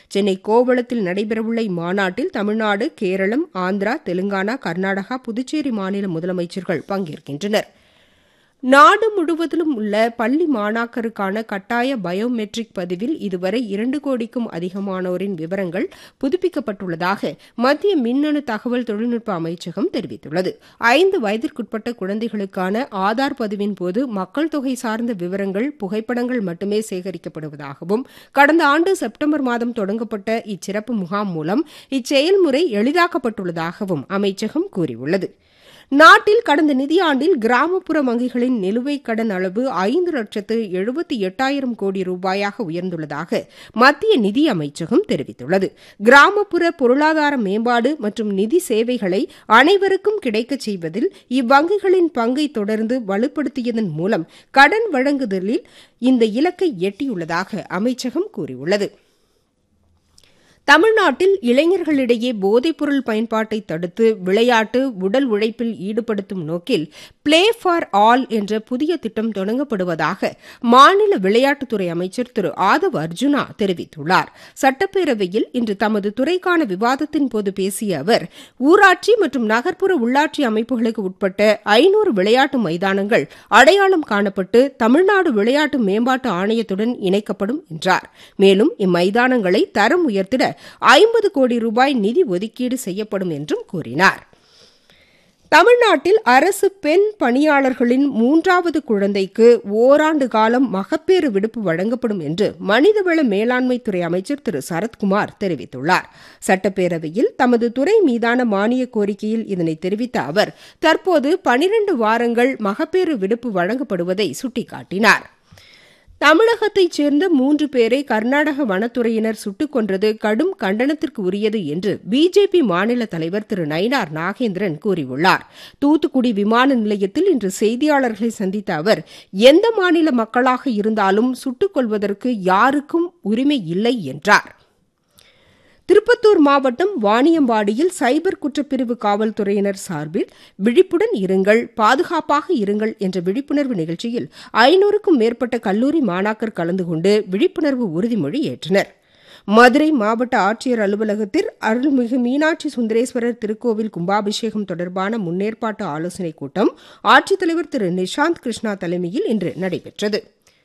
சென்னை கோவளத்தில் நடைபெறவுள்ள இம்மாநாட்டில் தமிழ்நாடு கேரளம் ஆந்திரா தெலுங்கானா கர்நாடகா புதுச்சேரி மாநில முதலமைச்சர்கள் பங்கேற்கின்றனர் நாடு முழுவதிலும் உள்ள பள்ளி மாணாக்கருக்கான கட்டாய பயோமெட்ரிக் பதிவில் இதுவரை இரண்டு கோடிக்கும் அதிகமானோரின் விவரங்கள் புதுப்பிக்கப்பட்டுள்ளதாக மத்திய மின்னணு தகவல் தொழில்நுட்ப அமைச்சகம் தெரிவித்துள்ளது ஐந்து வயதிற்குட்பட்ட குழந்தைகளுக்கான ஆதார் பதிவின் போது மக்கள் தொகை சார்ந்த விவரங்கள் புகைப்படங்கள் மட்டுமே சேகரிக்கப்படுவதாகவும் கடந்த ஆண்டு செப்டம்பர் மாதம் தொடங்கப்பட்ட இச்சிறப்பு முகாம் மூலம் இச்செயல்முறை எளிதாக்கப்பட்டுள்ளதாகவும் அமைச்சகம் கூறியுள்ளது நாட்டில் கடந்த நிதியாண்டில் கிராமப்புற வங்கிகளின் நிலுவைக் கடன் அளவு ஐந்து லட்சத்து எழுபத்தி எட்டாயிரம் கோடி ரூபாயாக உயர்ந்துள்ளதாக மத்திய நிதி அமைச்சகம் தெரிவித்துள்ளது கிராமப்புற பொருளாதார மேம்பாடு மற்றும் நிதி சேவைகளை அனைவருக்கும் கிடைக்கச் செய்வதில் இவ்வங்கிகளின் பங்கை தொடர்ந்து வலுப்படுத்தியதன் மூலம் கடன் வழங்குதலில் இந்த இலக்கை எட்டியுள்ளதாக அமைச்சகம் கூறியுள்ளது தமிழ்நாட்டில் இளைஞர்களிடையே போதைப்பொருள் பயன்பாட்டை தடுத்து விளையாட்டு உடல் உழைப்பில் ஈடுபடுத்தும் நோக்கில் பிளே ஃபார் ஆல் என்ற புதிய திட்டம் தொடங்கப்படுவதாக மாநில விளையாட்டுத்துறை அமைச்சர் திரு ஆதவ் அர்ஜுனா தெரிவித்துள்ளார் சட்டப்பேரவையில் இன்று தமது துறைக்கான விவாதத்தின் போது பேசிய அவர் ஊராட்சி மற்றும் நகர்ப்புற உள்ளாட்சி அமைப்புகளுக்கு உட்பட்ட ஐநூறு விளையாட்டு மைதானங்கள் அடையாளம் காணப்பட்டு தமிழ்நாடு விளையாட்டு மேம்பாட்டு ஆணையத்துடன் இணைக்கப்படும் என்றார் மேலும் இம்மைதானங்களை தரம் உயர்த்திட ஐம்பது கோடி ரூபாய் நிதி ஒதுக்கீடு செய்யப்படும் என்றும் கூறினார் தமிழ்நாட்டில் அரசு பெண் பணியாளர்களின் மூன்றாவது குழந்தைக்கு ஓராண்டு காலம் மகப்பேறு விடுப்பு வழங்கப்படும் என்று மனிதவள மேலாண்மைத்துறை அமைச்சர் திரு சரத்குமார் தெரிவித்துள்ளார் சட்டப்பேரவையில் தமது துறை மீதான மானிய கோரிக்கையில் இதனை தெரிவித்த அவர் தற்போது பனிரண்டு வாரங்கள் மகப்பேறு விடுப்பு வழங்கப்படுவதை சுட்டிக்காட்டினார் தமிழகத்தைச் சேர்ந்த மூன்று பேரை கர்நாடக வனத்துறையினர் சுட்டுக் கொன்றது கடும் கண்டனத்திற்கு உரியது என்று பிஜேபி மாநில தலைவர் திரு நயினார் நாகேந்திரன் கூறியுள்ளார் தூத்துக்குடி விமான நிலையத்தில் இன்று செய்தியாளர்களை சந்தித்த அவர் எந்த மாநில மக்களாக இருந்தாலும் சுட்டுக் கொள்வதற்கு யாருக்கும் உரிமை இல்லை என்றார் திருப்பத்தூர் மாவட்டம் வாணியம்பாடியில் சைபர் குற்றப்பிரிவு காவல்துறையினர் சார்பில் விழிப்புடன் இருங்கள் பாதுகாப்பாக இருங்கள் என்ற விழிப்புணர்வு நிகழ்ச்சியில் ஐநூறுக்கும் மேற்பட்ட கல்லூரி மாணாக்கர் கலந்து கொண்டு விழிப்புணர்வு உறுதிமொழி ஏற்றனர் மதுரை மாவட்ட ஆட்சியர் அலுவலகத்தில் அருள்மிகு மீனாட்சி சுந்தரேஸ்வரர் திருக்கோவில் கும்பாபிஷேகம் தொடர்பான முன்னேற்பாட்டு ஆலோசனைக் கூட்டம் ஆட்சித்தலைவர் திரு நிஷாந்த் கிருஷ்ணா தலைமையில் இன்று நடைபெற்றது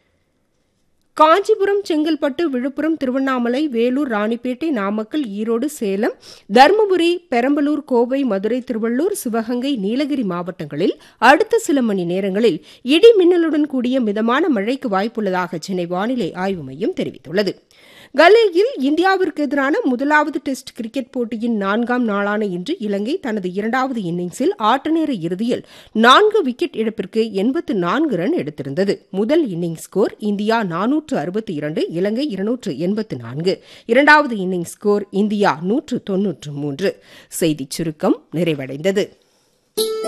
காஞ்சிபுரம் செங்கல்பட்டு விழுப்புரம் திருவண்ணாமலை வேலூர் ராணிப்பேட்டை நாமக்கல் ஈரோடு சேலம் தருமபுரி பெரம்பலூர் கோவை மதுரை திருவள்ளூர் சிவகங்கை நீலகிரி மாவட்டங்களில் அடுத்த சில மணி நேரங்களில் இடி மின்னலுடன் கூடிய மிதமான மழைக்கு வாய்ப்புள்ளதாக சென்னை வானிலை ஆய்வு மையம் தெரிவித்துள்ளது கலேயில் இந்தியாவிற்கு எதிரான முதலாவது டெஸ்ட் கிரிக்கெட் போட்டியின் நான்காம் நாளான இன்று இலங்கை தனது இரண்டாவது இன்னிங்ஸில் ஆட்டநேர இறுதியில் நான்கு விக்கெட் இழப்பிற்கு எண்பத்து நான்கு ரன் எடுத்திருந்தது முதல் இன்னிங்ஸ் ஸ்கோர் இந்தியா நானூற்று அறுபத்தி இரண்டு இலங்கை இருநூற்று எண்பத்து நான்கு இரண்டாவது இன்னிங்ஸ் ஸ்கோர் இந்தியா நூற்று தொன்னூற்று மூன்று செய்திச் சுருக்கம் நிறைவடைந்தது